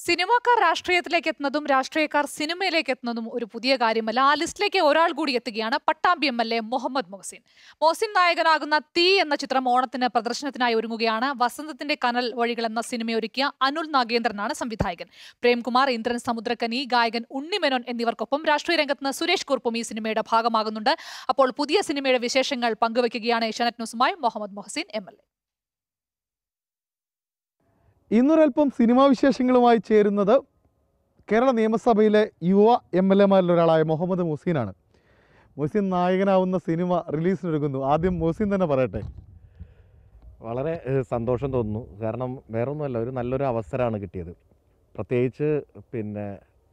സിനിമാക്കാർ രാഷ്ട്രീയത്തിലേക്ക് എത്തുന്നതും രാഷ്ട്രീയക്കാർ സിനിമയിലേക്ക് എത്തുന്നതും ഒരു പുതിയ കാര്യമല്ല ആ ലിസ്റ്റിലേക്ക് ഒരാൾ കൂടി എത്തുകയാണ് Pattambi M L A Muhammad Mohsin Mohsin നായകനാകുന്ന തീ എന്ന ചിത്രം ഓണത്തിന് പ്രദർശനത്തിനായി ഒരുങ്ങുകയാണ് വസന്തത്തിന്റെ കനൽ വഴികൾ എന്ന സിനിമയൊരുക്കിയ അനുൽ നാഗേന്ദ്രനാണ് സംവിധായകൻ പ്രേംകുമാർ ഇന്ദ്രൻ സമുദ്രക്കനി ഗായകൻ ഉണ്ണിമേനോൻ എന്നിവർക്കൊപ്പം രാഷ്ട്രീയ രംഗത്ത് നിന്ന് സുരേഷ് കുറുപ്പും ഈ സിനിമയുടെ ഭാഗമാകുന്നുണ്ട് അപ്പോൾ പുതിയ സിനിമയുടെ വിശേഷങ്ങൾ പങ്കുവയ്ക്കുകയാണ് ഏഷ്യാനെറ്റ് ന്യൂസുമായി Muhammad Mohsin M L A ഇന്നൊരൽപ്പം സിനിമാ വിശേഷങ്ങളുമായി ചേരുന്നത് കേരള നിയമസഭയിലെ യുവ എം എൽ എമാരിൽ ഒരാളായ മുഹമ്മദ് മുഹസീനാണ് മുഹസീൻ നായകനാവുന്ന സിനിമ റിലീസിനൊരുങ്ങുന്നു ആദ്യം മുഹസീൻ തന്നെ പറയട്ടെ വളരെ ഏഹ്, സന്തോഷം തോന്നുന്നു കാരണം വേറൊന്നുമല്ല ഒരു നല്ലൊരു അവസരമാണ് കിട്ടിയത് പ്രത്യേകിച്ച് പിന്നെ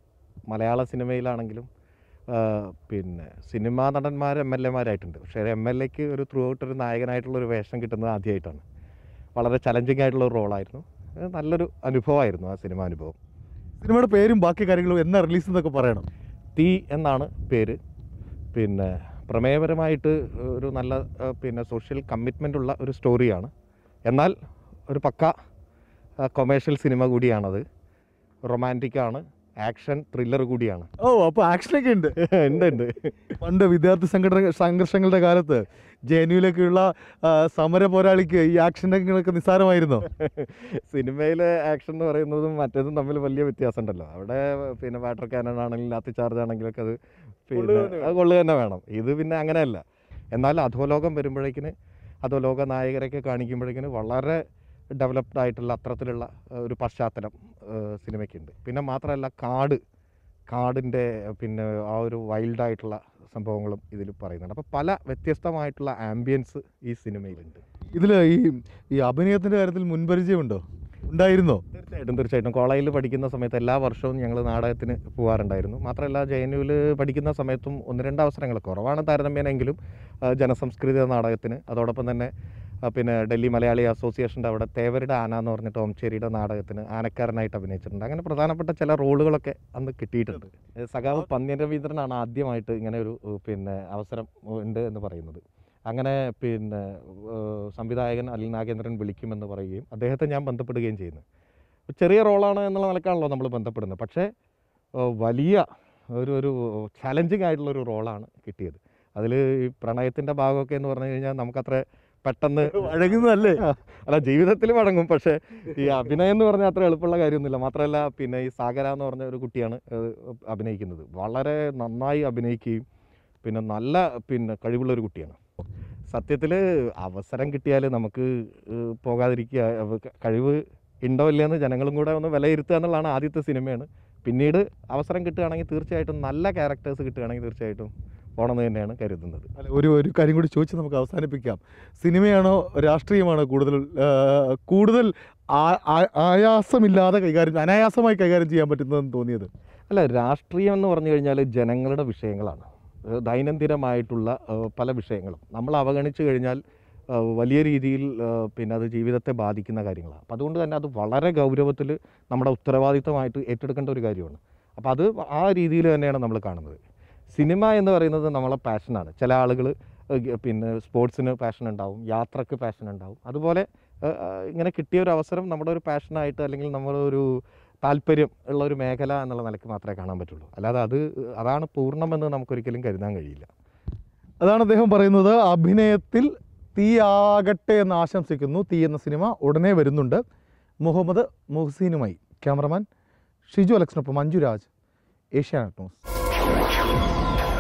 മലയാള സിനിമയിലാണെങ്കിലും ആ, പിന്നെ സിനിമാ നടന്മാർ എം എൽ എമാരായിട്ടുണ്ട് പക്ഷേ എം എൽ എക്ക് ഒരു ത്രൂ ഔട്ട് ഒരു നായകനായിട്ടുള്ള ഒരു വേഷം കിട്ടുന്നത് ആദ്യമായിട്ടാണ് വളരെ ചലഞ്ചിങ് ആയിട്ടുള്ള ഒരു റോളായിരുന്നു അത് നല്ലൊരു അനുഭവമായിരുന്നു ആ സിനിമ അനുഭവം സിനിമയുടെ പേരും ബാക്കി കാര്യങ്ങളും എന്നാ റിലീസ് എന്നൊക്കെ പറയണം തീ എന്നാണ് പേര് പിന്നെ പ്രമേയപരമായിട്ട് ഒരു നല്ല ആ, പിന്നെ സോഷ്യൽ കമ്മിറ്റ്മെൻ്റ് ഉള്ള ഒരു സ്റ്റോറിയാണ് എന്നാൽ ഒരു പക്ക കൊമേഴ്ഷ്യൽ സിനിമ കൂടിയാണത് റൊമാൻറ്റിക്കാണ് ആക്ഷൻ ത്രില്ലർ കൂടിയാണ് ഓ അപ്പോൾ ആക്ഷനൊക്കെ ഉണ്ട് ഉണ്ട് ഉണ്ട് പണ്ട് വിദ്യാർത്ഥി സംഘടന സംഘർഷങ്ങളുടെ കാലത്ത് ജെ എൻ യുയിലൊക്കെയുള്ള ആ, സമര പോരാളിക്ക് ഈ ആക്ഷൻ രംഗങ്ങളൊക്കെ നിസ്സാരമായിരുന്നോ സിനിമയിലെ ആക്ഷൻ എന്ന് പറയുന്നതും മറ്റേതും തമ്മിൽ വലിയ വ്യത്യാസം ഉണ്ടല്ലോ അവിടെ പിന്നെ വാട്ടർ ക്യാനൺ ആണെങ്കിലും ലാത്തി ചാർജ് ആണെങ്കിലൊക്കെ അത് പിന്നെ കൊള്ളുക തന്നെ അത് കൊള്ളുക തന്നെ വേണം ഇത് പിന്നെ അങ്ങനെയല്ല എന്നാൽ അധോലോകം വരുമ്പോഴേക്കിന് അധോലോക നായകരൊക്കെ കാണിക്കുമ്പോഴേക്കിന് വളരെ ഡെവലപ്ഡ് ആയിട്ടുള്ള അത്തരത്തിലുള്ള ഏഹ്, ഒരു പശ്ചാത്തലം ഏഹ്, സിനിമയ്ക്കുണ്ട് പിന്നെ മാത്രമല്ല കാട് കാടിൻ്റെ പിന്നെ ആ ഒരു വൈൽഡായിട്ടുള്ള സംഭവങ്ങളും ഇതിൽ പറയുന്നുണ്ട് അപ്പോൾ പല വ്യത്യസ്തമായിട്ടുള്ള ആംബിയൻസ് ഈ സിനിമയിലുണ്ട് ഇതിൽ ഈ ഈ അഭിനയത്തിന്റെ കാര്യത്തിൽ മുൻപരിചയമുണ്ടോ ഉണ്ടായിരുന്നോ തീർച്ചയായിട്ടും തീർച്ചയായിട്ടും കോളേജിൽ പഠിക്കുന്ന സമയത്ത് എല്ലാ വർഷവും ഞങ്ങൾ നാടകത്തിന് പോകാറുണ്ടായിരുന്നു മാത്രമല്ല ജെ എൻ യുവിൽ പഠിക്കുന്ന സമയത്തും ഒന്ന് രണ്ട് അവസരങ്ങൾ കുറവാണ് താരതമ്യേനെങ്കിലും ആ, ജനസംസ്കൃതി നാടകത്തിന് അതോടൊപ്പം തന്നെ ആ, പിന്നെ ഡൽഹി മലയാളി അസോസിയേഷൻ്റെ അവിടെ തേവരുടെ ആന എന്ന് പറഞ്ഞിട്ട് ഓംചേരിയുടെ നാടകത്തിന് ആനക്കാരനായിട്ട് അഭിനയിച്ചിട്ടുണ്ട് അങ്ങനെ പ്രധാനപ്പെട്ട ചില റോളുകളൊക്കെ അന്ന് കിട്ടിയിട്ടുണ്ട് ഏ, സഖാവ് പന്ന്യൻ രവീന്ദ്രനാണ് ആദ്യമായിട്ട് ഇങ്ങനെ ഒരു ഏ, പിന്നെ അവസരം ഉണ്ട് എന്ന് പറയുന്നത് അങ്ങനെ പിന്നെ ഏഹ് സംവിധായകൻ അനിൽ നാഗേന്ദ്രൻ വിളിക്കുമെന്ന് പറയുകയും അദ്ദേഹത്തെ ഞാൻ ബന്ധപ്പെടുകയും ചെയ്യുന്നു ചെറിയ റോളാണ് എന്നുള്ള നിലക്കാണല്ലോ നമ്മൾ ബന്ധപ്പെടുന്നത് പക്ഷേ ഏഹ് വലിയ ഒരു ഒരു ചാലഞ്ചിങ് ആയിട്ടുള്ള ഒരു റോളാണ് കിട്ടിയത് അതിൽ ഈ പ്രണയത്തിൻ്റെ ഭാഗമൊക്കെ എന്ന് പറഞ്ഞു കഴിഞ്ഞാൽ നമുക്കത്ര പെട്ടെന്ന് അഴകുന്നതല്ലേ അല്ല ജീവിതത്തിൽ വഴങ്ങും പക്ഷേ ഈ അഭിനയം എന്ന് പറഞ്ഞാൽ അത്ര എളുപ്പമുള്ള കാര്യമൊന്നുമില്ല മാത്രമല്ല പിന്നെ ഈ സാഗര എന്ന് പറഞ്ഞ ഒരു കുട്ടിയാണ് ഏഹ്, അഭിനയിക്കുന്നത് വളരെ നന്നായി അഭിനയിക്കുകയും പിന്നെ നല്ല പിന്നെ കഴിവുള്ള ഒരു കുട്ടിയാണ് സത്യത്തിൽ അവസരം കിട്ടിയാൽ നമുക്ക് ഏഹ്, പോകാതിരിക്കുക അവ- കഴിവ് ഉണ്ടോ ഇല്ലയെന്ന് ജനങ്ങളും കൂടെ ഒന്ന് വിലയിരുത്തുക എന്നുള്ളതാണ് ആദ്യത്തെ സിനിമയാണ് പിന്നീട് അവസരം കിട്ടുകയാണെങ്കിൽ തീർച്ചയായിട്ടും നല്ല ക്യാരക്ടേഴ്സ് കിട്ടുകയാണെങ്കിൽ തീർച്ചയായിട്ടും പോകണമെന്ന് തന്നെയാണ് കരുതുന്നത് അല്ല, ഒരു ഒരു കാര്യം കൂടി ചോദിച്ച് നമുക്ക് അവസാനിപ്പിക്കാം സിനിമയാണോ രാഷ്ട്രീയമാണോ കൂടുതൽ ആ, കൂടുതൽ ആ- ആ- ആയാസമില്ലാതെ കൈകാര്യം അനായാസമായി കൈകാര്യം ചെയ്യാൻ പറ്റുന്നതെന്ന് തോന്നിയത് അല്ല രാഷ്ട്രീയം എന്ന് പറഞ്ഞു കഴിഞ്ഞാൽ ജനങ്ങളുടെ വിഷയങ്ങളാണ് ഏഹ് ദൈനംദിനമായിട്ടുള്ള ഏഹ് പല വിഷയങ്ങളും നമ്മൾ അവഗണിച്ചു കഴിഞ്ഞാൽ ഏഹ് വലിയ രീതിയിൽ ഏഹ് പിന്നെ അത് ജീവിതത്തെ ബാധിക്കുന്ന കാര്യങ്ങളാണ് അപ്പോൾ അതുകൊണ്ട് തന്നെ അത് വളരെ ഗൗരവത്തിൽ നമ്മുടെ ഉത്തരവാദിത്തമായിട്ട് ഏറ്റെടുക്കേണ്ട ഒരു കാര്യമാണ് അപ്പോൾ അത് ആ രീതിയിൽ തന്നെയാണ് നമ്മൾ കാണുന്നത് സിനിമ എന്ന് പറയുന്നത് നമ്മളെ പാഷനാണ് ചില ആളുകൾ പിന്നെ സ്പോർട്സിന് പാഷൻ ഉണ്ടാവും യാത്രക്ക് പാഷൻ ഉണ്ടാവും അതുപോലെ ഏഹ്, ഏഹ് ഇങ്ങനെ കിട്ടിയ ഒരു അവസരം നമ്മുടെ ഒരു പാഷനായിട്ട് അല്ലെങ്കിൽ നമ്മുടെ ഒരു താല്പര്യം ഉള്ള ഒരു മേഖല എന്നുള്ള നിലയ്ക്ക് മാത്രമേ കാണാൻ പറ്റുള്ളൂ അല്ലാതെ അത് അതാണ് പൂർണ്ണമെന്ന് നമുക്കൊരിക്കലും കരുതാൻ കഴിയില്ല അതാണ് അദ്ദേഹം പറയുന്നത് അഭിനയത്തിൽ തീയാകട്ടെ എന്ന് ആശംസിക്കുന്നു തീ എന്ന സിനിമ ഉടനെ വരുന്നുണ്ട് മുഹമ്മദ് മുഹസീനുമായി ക്യാമറമാൻ ഷിജു അലക്സിനൊപ്പം മഞ്ജുരാജ് ഏഷ്യാനെറ്റ് ന്യൂസ്